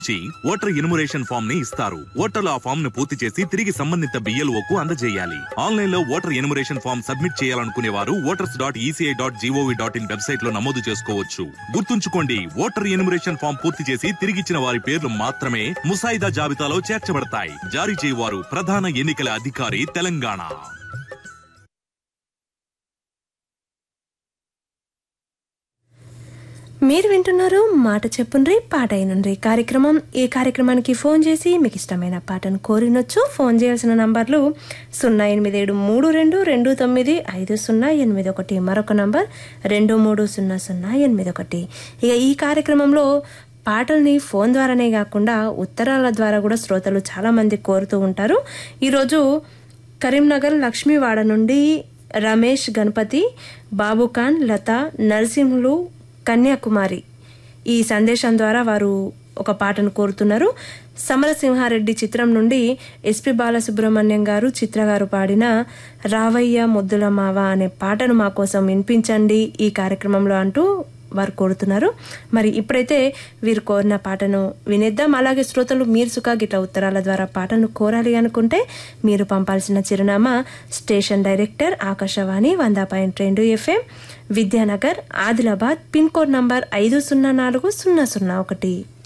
చి voter enumeration form ని ఇస్తారు ఓటర్లు ఆ ఫామ్ ను పూర్తి చేసి తిరిగి సంబంధిత BLO కు అందజేయాలి ఆన్లైన్ లో ఓటర్ ఎన్యుమరేషన్ ఫామ్ సబ్మిట్ చేయాలనుకునే వారు voters dot ECI dot GOV dot in website లో నమోదు చేసుకోవచ్చు గుర్తుంచుకోండి ఓటర్ ఎన్యుమరేషన్ ఫామ్ పూర్తి చేసి తిరిగిచ్చిన వారి పేర్లు మాత్రమే ముసాయిదా జాబితాలో చేర్చబడతాయి జారీ చేయవారు ప్రధాన ఎన్నికల అధికారి తెలంగాణ మీరు వింటున్నారు మాట చెప్పుండ్రి పాట అయినుండ్రి కార్యక్రమం ఈ కార్యక్రమానికి ఫోన్ చేసి మీకు ఇష్టమైన పాటను కోరినొచ్చు ఫోన్ చేయాల్సిన నంబర్లు సున్నా ఎనిమిది ఏడు మూడు రెండు రెండు తొమ్మిది ఐదు సున్నా ఎనిమిది ఒకటి మరొక నంబర్ రెండు మూడు సున్నా సున్నా ఎనిమిది ఒకటి ఇక ఈ కార్యక్రమంలో పాటల్ని ఫోన్ ద్వారానే కాకుండా ఉత్తరాల ద్వారా కూడా శ్రోతలు చాలామంది కోరుతూ ఉంటారు ఈరోజు కరీంనగర్ లక్ష్మీవాడ నుండి రమేష్ గణపతి బాబుఖాన్ లత నరసింహులు కన్యాకుమారి ఈ సందేశం ద్వారా వారు ఒక పాటను కోరుతున్నారు సమరసింహారెడ్డి చిత్రం నుండి ఎస్పి బాలసుబ్రహ్మణ్యం గారు చిత్ర గారు పాడిన రావయ్య ముద్దుల మావ అనే పాటను మా కోసం వినిపించండి ఈ కార్యక్రమంలో అంటూ వారు కోరుతున్నారు మరి ఇప్పుడైతే వీరు కోరిన పాటను వినేద్దాం అలాగే శ్రోతలు మీరు సుఖా గిట్ల ఉత్తరాల ద్వారా పాటను కోరాలి అనుకుంటే మీరు పంపాల్సిన చిరునామా స్టేషన్ డైరెక్టర్ ఆకాశవాణి వంద పాయింట్ రెండు FM Vidyanagar Adilabad pin code number ఐదు సున్నా నాలుగు సున్నా సున్నా ఒకటి